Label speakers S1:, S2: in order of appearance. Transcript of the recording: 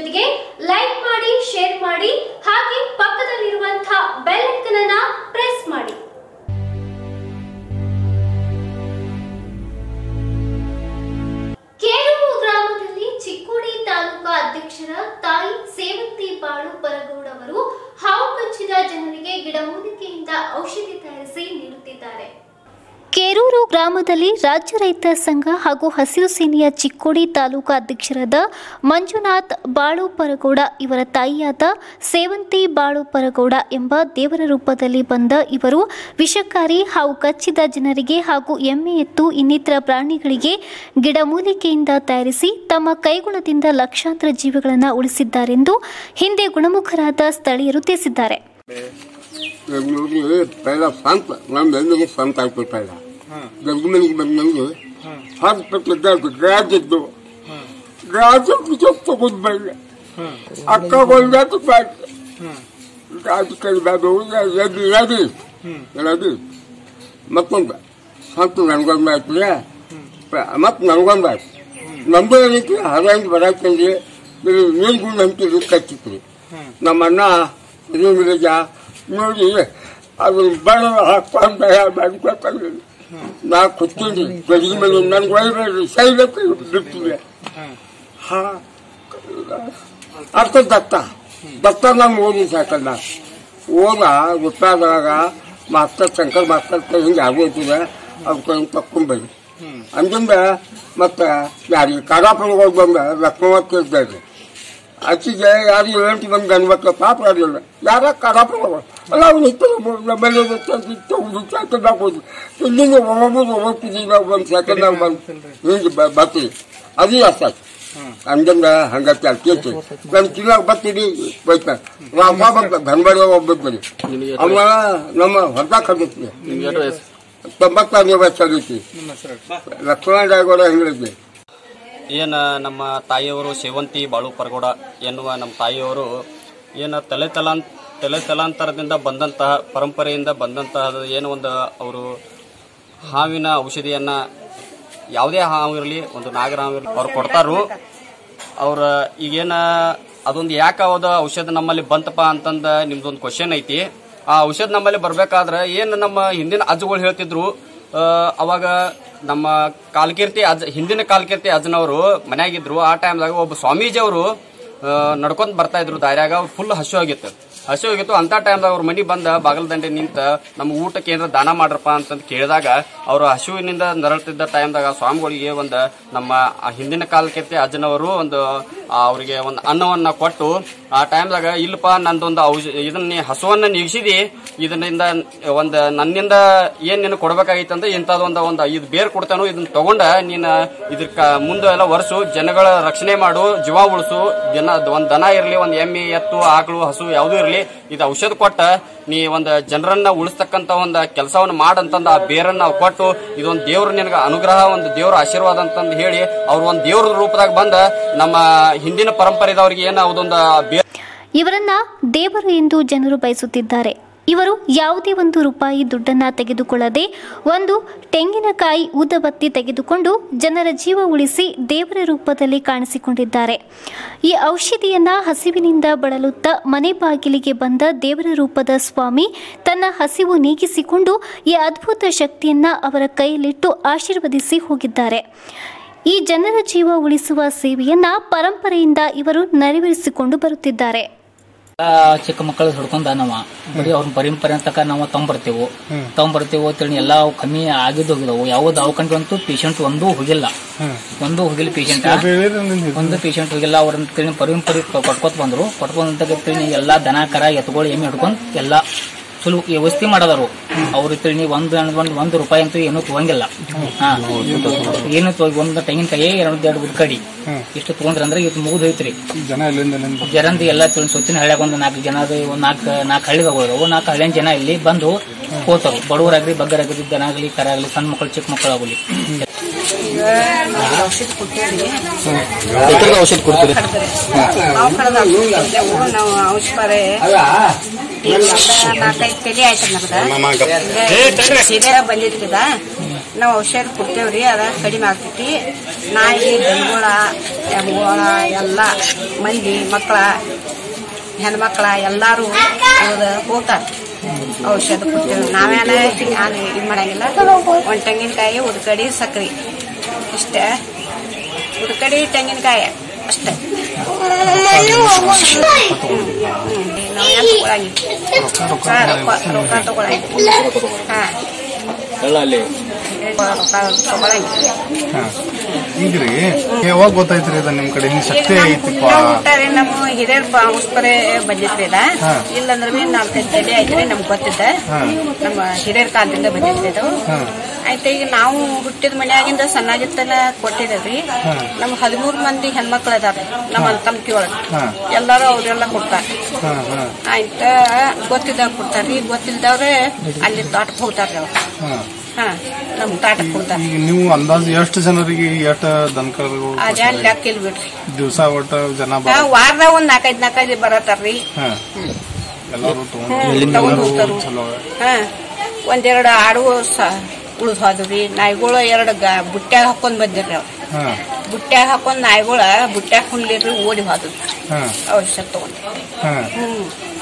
S1: ಜೊತೆಗೆ ಲೈಕ್ ಮಾಡಿ ಶೇರ್ ಮಾಡಿ ಹಾಗೆ ಪಕ್ಕದಲ್ಲಿರುವಂತಹ ಬೆಲ್ ಐಕನ್ ಅನ್ನ ಪ್ರೆಸ್ ಮಾಡಿ ಕೇರೂರು ಗ್ರಾಮದಲ್ಲಿ ಚಿಕ್ಕೋಡಿ ತಾಲೂಕಾ ಅಧ್ಯಕ್ಷರ ತಾಯಿ ಸೇವಂತಿ ಬಾಳು ಪರಗೌಡ ಅವರು ಹಾವು ಕಚ್ಚಿದ ಜನರಿಗೆ ಗಿಡಮೂಲಿಕೆಯಿಂದ ಔಷಧಿ ತಯಾರಿಸಿ ನೀಡುತ್ತಿದ್ದಾರೆ ಕೇರೂರು ಗ್ರಾಮದಲ್ಲಿ ರಾಜ್ಯ ರೈತ ಸಂಘ ಹಾಗೂ ಹಸಿರು ಸೇನೆಯ ಚಿಕ್ಕೋಡಿ ತಾಲೂಕಾ ಅಧ್ಯಕ್ಷರಾದ ಮಂಜುನಾಥ್ ಬಾಳು ಪರಗೌಡ ಇವರ ತಾಯಿಯಾದ ಸೇವಂತಿ ಬಾಳು ಪರಗೌಡ ಎಂಬ ದೇವರ ರೂಪದಲ್ಲಿ ಬಂದ ಇವರು ವಿಷಕಾರಿ ಹಾವು ಕಚ್ಚಿದ ಜನರಿಗೆ ಹಾಗೂ ಎಮ್ಮೆ ಎತ್ತು ಇನ್ನಿತರ ಪ್ರಾಣಿಗಳಿಗೆ ಗಿಡಮೂಲಿಕೆಯಿಂದ ತಯಾರಿಸಿ ತಮ್ಮ ಕೈಗುಣದಿಂದ ಲಕ್ಷಾಂತರ ಜೀವಿಗಳನ್ನು ಉಳಿಸಿದ್ದಾರೆಂದು ಹಿಂದೆ ಗುಣಮುಖರಾದ ಸ್ಥಳೀಯರು ತಿಳಿಸಿದ್ದಾರೆ
S2: ನೋಡಿ पहिला संत ನಮ್ಮ ಬೆನ್ನಿಗೆ ಸಂತ ಆಗ್ಬಿಟ್ಟು पहिला ಗರ್ಭಿಣಿಗೆ ಬಂದಂಗೆ ಹಾಸ್ಪಿಟ್ಲ್ ಗ್ರಾಜಿದ್ದು ಗ್ರಾಜು ತಗೊಂಡು ಬಂದೆ ಅಕ್ಕ ಬಂದಾತು ಬಾಯ್ತು ಗಾಜು ಕಲಿಬಾರ್ದು ಎದ್ದು ಎದಿ ಎದಿ ಮತ್ತೊಂದು ಸಂತ ನನ್ಗೊಂದು ಆಯ್ತಲ್ಲ ಮತ್ತೆ ನನ್ಗೊಂದು ಆಯ್ತು ನಮ್ದು ಏನೈತಿ ಹರಂಗ್ ಬರಾಕಂದ್ರೆ ನೀರು ನಂಬಿಕೆ ಕಚ್ಚಿತ್ರಿ ನಮ್ಮ ಅಣ್ಣ ಹಿರಿಯ ನೋಡಿ ಅದು ಬಡ ಹಾಕೊಂಡು ಮಾಡ್ಕೊತಾನೆ ನಾ ಕೂತ್ಕೊಂಡ್ರಿ ಗಡಿಗೆ ಮೇಲೆ ನನ್ಗೆ ಒಯ್ಬೇಡ್ರಿ ಸೈಲಕ್ಕೆ ಬಿಟ್ಟಿದೆ ಹಾ ಅರ್ಥ ದತ್ತ ದತ್ತ ನಂಗೆ ಓದಿ ಸಾಕಲ್ಲ ಓದ ಗೊತ್ತಾದಾಗ ಮಾಸ್ತರ್ ಶಂಕರ್ ಮಾಸ್ತರ್ ಹಿಂಗೆ ಆಗೋಯ್ತದೆ ಅದಕ್ಕೆ ಹಿಂಗೆ ತಕ್ಕೊಂಬರಿ ಅಂದಿಂದ ಮತ್ತೆ ಯಾರಿಗೆ ಕಡಾಪುರ ಬಂದ ಲಕ್ಷ್ಮವಕ್ಕೆ ಇದ್ದಾರೆ ಆಚೆಗೆ ಯಾರು ಎಂಟು ಮಂದಿ ಗಂಡು ಮಕ್ಕಳು ಪಾಪ ಆಗಲಿಲ್ಲ ಯಾರ ಕಡಾಪುರ ಅಲ್ಲ ಅವ್ನು ಇತ್ತು ನಮ್ಮಲ್ಲಿ ಸೆಕೆಂಡ್ ಹಾಕೋದು ಇಲ್ಲಿಂದ ಒಬ್ಬೊಬ್ಬರು ಹೋಗ್ತಿದ್ದೀವಿ ನಾವು ಒಂದು ಸೆಕೆಂಡ್ ಬಂದು ಹಿಂಗೆ ಬರ್ತೀವಿ ಅದು ಅಷ್ಟ ಅಂದಿಂದ ಹಂಗತ್ತೆ ಕೇಳ್ತಿ ನಾನು ತಿನ್ನಾಗ ಬರ್ತೀನಿ ಬೈತಾನೆ ರಾಮ ಬಂದ ಗನ್ಬಡಿ ಒಬ್ಬರು ಅವ ನಮ್ಮ ಹೊಸ ಕಲಿಸ್ತೀವಿ
S3: ನಿಮ್ಗೆ ಎಷ್ಟು ವಯಸ್ಸು
S2: ತೊಂಬತ್ತಾರನೇ ವರ್ಷ ಆಗೈತಿ ಲಕ್ಷ್ಮಣ ರಾಯಗೌಡ ಹೇಳಿದ್ವಿ
S3: ಏನು ನಮ್ಮ ತಾಯಿಯವರು ಸೇವಂತಿ ಬಾಳು ಪರಗೋಡ ಎನ್ನುವ ನಮ್ಮ ತಾಯಿಯವರು ಏನು ತಲೆ ತಲಾಂ ತಲೆ ತಲಾಂತರದಿಂದ ಬಂದಂತಹ ಪರಂಪರೆಯಿಂದ ಬಂದಂತಹ ಏನು ಒಂದು ಅವರು ಹಾವಿನ ಔಷಧಿಯನ್ನು ಯಾವುದೇ ಹಾವು ಇರಲಿ ಒಂದು ನಾಗರ ಹಾವು ಇರಲಿ ಅವ್ರು ಕೊಡ್ತಾರು ಅವ್ರ ಈಗೇನ ಅದೊಂದು ಯಾಕೆ ಅದ ಔಷಧ ನಮ್ಮಲ್ಲಿ ಬಂತಪ್ಪ ಅಂತಂದ ನಿಮ್ದೊಂದು ಕ್ವಶನ್ ಐತಿ ಆ ಔಷಧ ನಮ್ಮಲ್ಲಿ ಬರ್ಬೇಕಾದ್ರೆ ಏನು ನಮ್ಮ ಹಿಂದಿನ ಅಜ್ಜಗಳು ಹೇಳ್ತಿದ್ರು ಆ, ಅವಾಗ ನಮ್ಮ ಕಾಲ್ಕೀರ್ತಿ ಅಜ್ ಹಿಂದಿನ ಕಾಲ್ಕೀರ್ತಿ ಅಜ್ಜನವರು ಮನ್ಯಾಗಿದ್ರು ಆ ಟೈಮ್ದಾಗ ಒಬ್ಬ ಸ್ವಾಮೀಜಿ ಅವರು ನಡ್ಕೊಂತ ಬರ್ತಾ ಇದ್ರು ದಾರ್ಯಾಗ ಫುಲ್ ಹಸು ಆಗಿತ್ತು ಹಸು ಆಗಿತ್ತು ಅಂತ ಟೈಮ್ದಾಗ ಅವ್ರ ಮನಿ ಬಂದ ಬಾಗಲ ದಂಡೆ ನಿಂತ ನಮ್ಮ ಊಟಕ್ಕೆ ಏನಾರ ದಾನ ಮಾಡ್ರಪ್ಪ ಅಂತಂದು ಕೇಳಿದಾಗ ಅವರು ಹಸುವಿನಿಂದ ನರಳ್ತಿದ್ದ ಟೈಮ್ದಾಗ ಸ್ವಾಮಿಗಳಿಗೆ ಒಂದು ನಮ್ಮ ಆ ಹಿಂದಿನ ಕಾಲಕ್ಕೆ ಅಜ್ಜನವರು ಒಂದು ಆ ಅವ್ರಿಗೆ ಒಂದು ಅನ್ನವನ್ನ ಕೊಟ್ಟು ಆ ಟೈಮ್ದಾಗ ಇಲ್ಲಪ್ಪ ನಂದೊಂದು ಔಷ ಇದನ್ನ ನೀ ಹಸುವನ್ನ ನೀಗಿಸಿದಿ ಇದರಿಂದ ಒಂದು ನನ್ನಿಂದ ಏನ್ ನೀನು ಕೊಡ್ಬೇಕಾಗಿತ್ತಂದ್ರೆ ಇಂಥದೊಂದು ಒಂದು ಐದು ಬೇರ್ ಕೊಡ್ತಾನು ಇದನ್ನ ತಗೊಂಡ ನೀನು ಇದಕ್ಕ ಮುಂದೆ ಎಲ್ಲ ವರ್ಷು ಜನಗಳ ರಕ್ಷಣೆ ಮಾಡು ಜೀವ ಉಳಿಸು ಜನ ಒಂದ್ ದನ ಇರಲಿ ಒಂದ್ ಎಮ್ಮೆ ಎತ್ತು ಆಕಳು ಹಸು ಯಾವುದೂ ಇರಲಿ ಇದು ಔಷಧ ಕೊಟ್ಟ ನೀ ಒಂದು ಜನರನ್ನ ಉಳಿಸ್ತಕ್ಕಂತ ಒಂದು ಕೆಲಸವನ್ನ ಮಾಡಂತಂದ ಆ ಬೇರನ್ನ ನಾವು ಕೊಟ್ಟು ಇದೊಂದು ದೇವ್ರ ನಿನಗ ಅನುಗ್ರಹ ಒಂದು ದೇವ್ರ ಆಶೀರ್ವಾದ ಅಂತಂದು ಹೇಳಿ ಅವ್ರು ಒಂದು ದೇವ್ರ ರೂಪದಾಗ ಬಂದ ನಮ್ಮ ಹಿಂದಿನ ಪರಂಪರೆದವ್ರಿಗೆ ಏನ ಅದೊಂದು ಬೇ
S1: ಇವರನ್ನ ದೇವರು ಎಂದು ಜನರು ಬಯಸುತ್ತಿದ್ದಾರೆ ಇವರು ಯಾವುದೇ ಒಂದು ರೂಪಾಯಿ ದುಡ್ಡನ್ನ ತೆಗೆದುಕೊಳ್ಳದೆ ಒಂದು ತೆಂಗಿನಕಾಯಿ ಊದಬತ್ತಿ ತೆಗೆದುಕೊಂಡು ಜನರ ಜೀವ ಉಳಿಸಿ ದೇವರ ರೂಪದಲ್ಲಿ ಕಾಣಿಸಿಕೊಂಡಿದ್ದಾರೆ ಈ ಔಷಧಿಯನ್ನ ಹಸಿವಿನಿಂದ ಬಳಲುತ್ತಾ ಮನೆ ಬಾಗಿಲಿಗೆ ಬಂದ ದೇವರ ರೂಪದ ಸ್ವಾಮಿ ತನ್ನ ಹಸಿವು ನೀಗಿಸಿಕೊಂಡು ಈ ಅದ್ಭುತ ಶಕ್ತಿಯನ್ನ ಅವರ ಕೈಯಲ್ಲಿಟ್ಟು ಆಶೀರ್ವದಿಸಿ ಹೋಗಿದ್ದಾರೆ ಈ ಜನರ ಜೀವ ಉಳಿಸುವ ಸೇವೆಯನ್ನ ಪರಂಪರೆಯಿಂದ ಇವರು ನೆರವೇರಿಸಿಕೊಂಡು ಬರುತ್ತಿದ್ದಾರೆ
S4: ಆ, ಚಿಕ್ಕ ಮಕ್ಕಳು ಹಿಡ್ಕೊಂಡ ನಾವ ಬರೀ ಅವ್ರ ಪರಂಪರೆ ಅಂತಕ ನಾವು ತಗೊಂಬರ್ತೇವು ತಗೊಂಬರ್ತೇವು ಅಂತೇಳಿ ಎಲ್ಲ ಅವು ಕಮ್ಮಿ ಆಗಿದ್ದು ಹೋಗಿದವು ಯಾವ ದವಾಖಾನೆ ಅಂತೂ ಪೇಷಂಟ್ ಒಂದೂ ಹೋಗಿಲ್ಲ ಒಂದು ಹೋಗಿಲ್ಲ ಪೇಷಂಟ್ ಒಂದು ಪೇಷಂಟ್ ಹೋಗಿಲ್ಲ ಅವ್ರ ತಿಳಿ ಪರಂಪರೆ ಕೊಟ್ಕೊತ್ ಬಂದ್ರು ಕೊಟ್ಕೊಂಡ್ ತಿಳಿ ಎಲ್ಲಾ ದನ ಕರ ಎತ್ಗಳು ಎಮ್ಮೆ ಹಿಡ್ಕೊಂಡ್ ಎಲ್ಲಾ ಸುಲು ವ್ಯವಸ್ಥೆ ಮಾಡದರು ಅವ್ರ ತಿಳಿ ಒಂದು ಒಂದು ಒಂದು ರೂಪಾಯಿ ಅಂತೂ ಏನೂ ತಗೊಂಗಿಲ್ಲ ಹಾ ಏನು ತಗೊ- ಒಂದು ತೆಂಗಿನಕಾಯಿ ಎರಡು ಎರಡು ಕಡಿ ಇಷ್ಟು ತಗೊಂಡ್ರ ಅಂದ್ರೆ ಇದು ಮುಗಿದು ಹೋಯ್ತ್ರಿ
S5: ಜನ ಎಲ್ಲಿಂದ ಎಲ್ಲಿಂದ
S4: ಜನಂದು ಎಲ್ಲ ತಿಳಿ ಸುತ್ತಿನ ಹಳ್ಳ್ಯಾಗ ಒಂದು ನಾಲ್ಕು ಜನ ಅದು ಒಂದು ನಾಲ್ಕು ನಾಲ್ಕು ಹಳ್ಳಿದಾಗ ಹೋದವು ನಾಲ್ಕು ಹಳ್ಳಿನ ಜನ ಇಲ್ಲಿ ಬಂದು ಹೋತಾರು ಬಡವರಾಗ್ಲಿ ಬಗ್ಗರಾಗ್ಲಿ ದನ ಆಗಲಿ ಕರ ಆಗಲಿ ಸಣ್ಣ ಮಕ್ಕಳು ಚಿಕ್ಕ ಮಕ್ಕಳು ಆಗಲಿ
S3: ಔಷಧ ಕೊಡ್ತೀರಿ
S6: ನಾವು ಕಳೆದ ನಾವು ಔಷಧಿ ನಾಲ್ಕೈದು ತಲೆ ಆಯ್ತು ನಮ್ದು ಸೀರೆ ಬಂದಿದ್ಕಿದ ನಾವು ಔಷಧ ಕೊಡ್ತೇವ್ರಿ ಅದ ಕಡಿಮೆ ಆಗ್ತೈತಿ ನಾಯಿ ದನಗಳ ಎಮ್ಗಳ ಎಲ್ಲ ಮಂದಿ ಮಕ್ಕಳ ಹೆಣ್ಮಕ್ಳ ಎಲ್ಲಾರು ಹೋದ ಹೋಗ್ತಾರೆ ಔಷಧ ಕೊಡ್ತೇವೆ ನಾವೇನ ನಾನು ಇದು ಮಾಡಂಗಿಲ್ಲ ಒಂದು ತೆಂಗಿನಕಾಯಿ ಉದ್ಕಡಿ ಸಕ್ರಿ ಇಷ್ಟೇ ಉದ್ಕಡಿ ತೆಂಗಿನಕಾಯಿ ಅಷ್ಟೇ ಹಾ, ರೊಕ್ಕ ರೊಕ್ಕ ತಗೊಳಂಗಿಲ್ಲ ಹಾ ರೊಕ್ಕ ತಗೊಳಂಗಿಲ್ಲ
S5: ಹಾ. ಈಗ್ರಿ ಯಾವಾಗ ಗೊತ್ತಾಯ್ತ್ರಿ ಅದ ನಿಮ್ ಕಡೆ ಹಿಂಗ್ ಶಕ್ತಿ ಐತಿಪ್ಪ
S6: ಊಟಾರಿ ನಮ್ಮ ಹಿರಿಯರ್ ಉಸ್ಪರೆ ಬಂದಿತ್ರಿ ಅದ
S5: ಹಾ.
S6: ಇಲ್ಲಂದ್ರ ಬಿ ನಾಲ್ಕೈದು ತಲೆ ಐತ್ರಿ ನಮ್ಗೆ ಗೊತ್ತಿದ್ದ
S5: ಹಾ.
S6: ನಮ್ಮ ಹಿರಿಯರ್ ಕಾಲದಿಂದ ಬಂದಿತ್ರಿ ಅದು
S5: ಹಾ.
S6: ಆಯ್ತು ಈಗ ನಾವು ಹುಟ್ಟಿದ ಮನ್ಯಾಗಿಂದ ಸಣ್ಣಾಗಿತ್ತಲ್ಲ ಕೊಟ್ಟಿದ್ದೇವ್ರಿ
S5: ಹಾ.
S6: ನಮ್ಮ ಹದಿಮೂರು ಮಂದಿ ಹೆಣ್ಮಕ್ಳು ಅದಾರ ನಮ್ಮ ತಮ್ಕಿ ಒಳಗ
S5: ಹಾ.
S6: ಎಲ್ಲಾರು ಅವ್ರೆಲ್ಲ ಕೊಡ್ತಾರ
S5: ಹಾ ಹಾ
S6: ಆಯ್ತ ಗೊತ್ತಿದ್ದವ್ರು ಕೊಡ್ತಾರ್ರಿ ಗೊತ್ತಿಲ್ದವ್ರೆ ಅಲ್ಲಿ ತೋಟಕ್ಕೆ ಹೋಗ್ತಾರ್ರಿ ಅವ್ರು
S5: ಹಾ
S6: ಹಾ ನಮ್ ತೋಟಕ್ಕೆ ಕೊಡ್ತಾರ
S5: ಈಗ ನೀವು ಅಂದಾಜು ಎಷ್ಟು ಜನರಿಗೆ ಎಷ್ಟ ದನಕರು
S6: ಅದೇನ್ ಲೆಕ್ಕ ಇಲ್ಲ ಬಿಡ್ರಿ
S5: ದಿವಸ ಒಟ್ಟ ಜನ
S6: ಹಾ,
S5: ಬರ
S6: ವಾರದಾಗ ಒಂದ್ ನಾಲ್ಕೈದು ನಾಲ್ಕೈದು ಬರತ್ತಾರ್ರಿ
S5: ಹಾ ಎಲ್ಲಾರು ತಗೊಂಡು
S6: ಹ್ಮ್, ತಗೊಂಡ್ ಹೋಗ್ತಾರು.
S5: ಚಲೋ
S6: ಹಾ ಒಂದೆರಡು ಆಡು ಉಳಿದು ಹೋದ್ರಿ ನಾಯಿಗಳು ಎರಡು ಗ ಬುಟ್ಟ್ಯಾಗ ಹಾಕೊಂಡ್ ಬಂದಿರ್ರಿ ಅವ್ರು
S5: ಹಾ
S6: ಬುಟ್ಟ್ಯಾಗ ಹಾಕೊಂಡ್ ನಾಯಿಗಳ ಬುಟ್ಟ್ಯಾಗ ಕುಣ್ಲಿರ್ರಿ ಓಡಿ ಹೋದ್ರಿ
S5: ಹಾ
S6: ಔಷಧ ತಗೊಂಡು
S5: ಹಾ
S6: ಹ್ಮ್